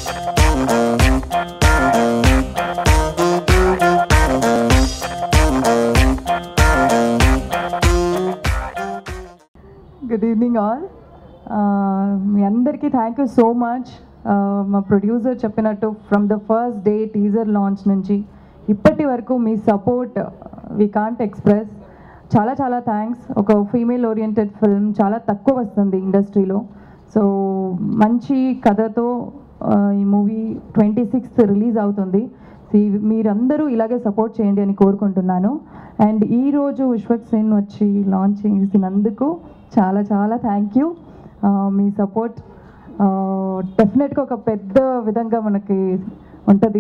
Good evening all మీ అందరికీ thank you so much మా ప్రొడ్యూసర్ చెప్పినట్టు from the first day teaser launch నుంచి ఇప్పటి వరకు మీ సపోర్ట్ వీ కాంట్ ఎక్స్ప్రెస్ చాలా చాలా థ్యాంక్స్ ఒక ఫీమేల్ ఓరియంటెడ్ ఫిల్మ్ చాలా తక్కువ వస్తుంది ఇండస్ట్రీలో సో మంచి కథతో uh, ఈ మూవీ ట్వంటీ సిక్స్త్ రిలీజ్ అవుతుంది సో మీరందరూ ఇలాగే సపోర్ట్ చేయండి అని కోరుకుంటున్నాను అండ్ ఈరోజు విశ్వక్ సేన్ వచ్చి లాంచ్ చేసినందుకు చాలా చాలా థ్యాంక్ యూ మీ సపోర్ట్ డెఫినెట్గా ఒక పెద్ద విధంగా మనకి ఉంటుంది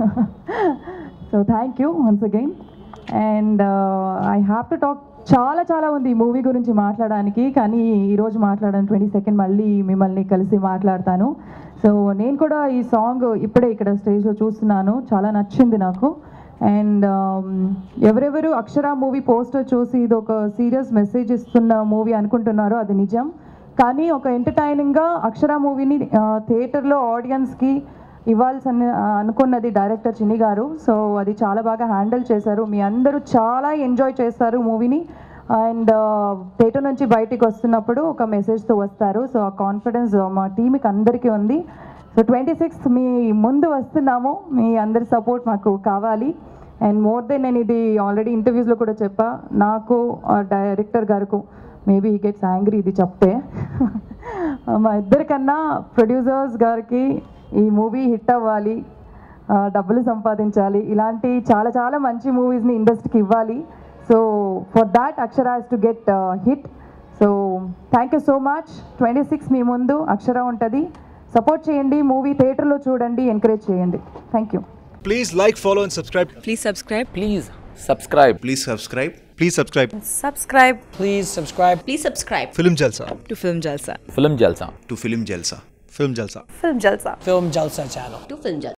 so thank you once again and I have to talk చాలా చాలా ఉంది ఈ మూవీ గురించి మాట్లాడడానికి కానీ ఈరోజు మాట్లాడాను ట్వంటీ సెకండ్ మళ్ళీ మిమ్మల్ని కలిసి మాట్లాడతాను సో నేను కూడా ఈ సాంగ్ ఇప్పుడే ఇక్కడ స్టేజ్లో చూస్తున్నాను చాలా నచ్చింది నాకు అండ్ ఎవరెవరు అక్షర మూవీ పోస్టర్ చూసి ఇది ఒక సీరియస్ మెసేజ్ ఇస్తున్న మూవీ అనుకుంటున్నారో అది నిజం కానీ ఒక ఎంటర్టైనింగ్గా అక్షర మూవీని థియేటర్లో ఆడియన్స్కి ఇవ్వాల్సిన అనుకున్నది డైరెక్టర్ చిన్ని గారు సో అది చాలా బాగా హ్యాండిల్ చేశారు మీ అందరూ చాలా ఎంజాయ్ చేస్తారు మూవీని అండ్ థియేటర్ నుంచి బయటికి వస్తున్నప్పుడు ఒక మెసేజ్తో వస్తారు సో ఆ కాన్ఫిడెన్స్ మా టీంకి అందరికీ ఉంది సో ట్వంటీ సిక్స్త్ మీ ముందు వస్తున్నాము మీ అందరి సపోర్ట్ మాకు కావాలి అండ్ మోర్ దెన్ నేను ఇది ఆల్రెడీ ఇంటర్వ్యూస్లో కూడా చెప్పా నాకు డైరెక్టర్ గారికి మేబీ ఈ గెట్స్ యాంగ్రీ ఇది చెప్తే మా ఇద్దరికన్నా ప్రొడ్యూసర్స్ గారికి ఈ మూవీ హిట్ అవ్వాలి ఆ, డబ్బులు సంపాదించాలి ఇలాంటి చాలా చాలా మంచి మూవీస్ని ఇండస్ట్రీకి ఇవ్వాలి so for that Akshara has to get hit so thank you so much twenty six మీ ముందు అక్షర ఉంటుంది సపోర్ట్ చేయండి మూవీ థియేటర్లో చూడండి ఎంకరేజ్ చేయండి thank you Please like, follow, and subscribe. Please subscribe. Please subscribe. Please subscribe. Please subscribe. Subscribe Please subscribe Please subscribe Film Jalsa. to Film Jalsa. Film Jalsa. To Film Jalsa. Film Jalsa. Film Jalsa. Film Jalsa channel. To Film Jalsa.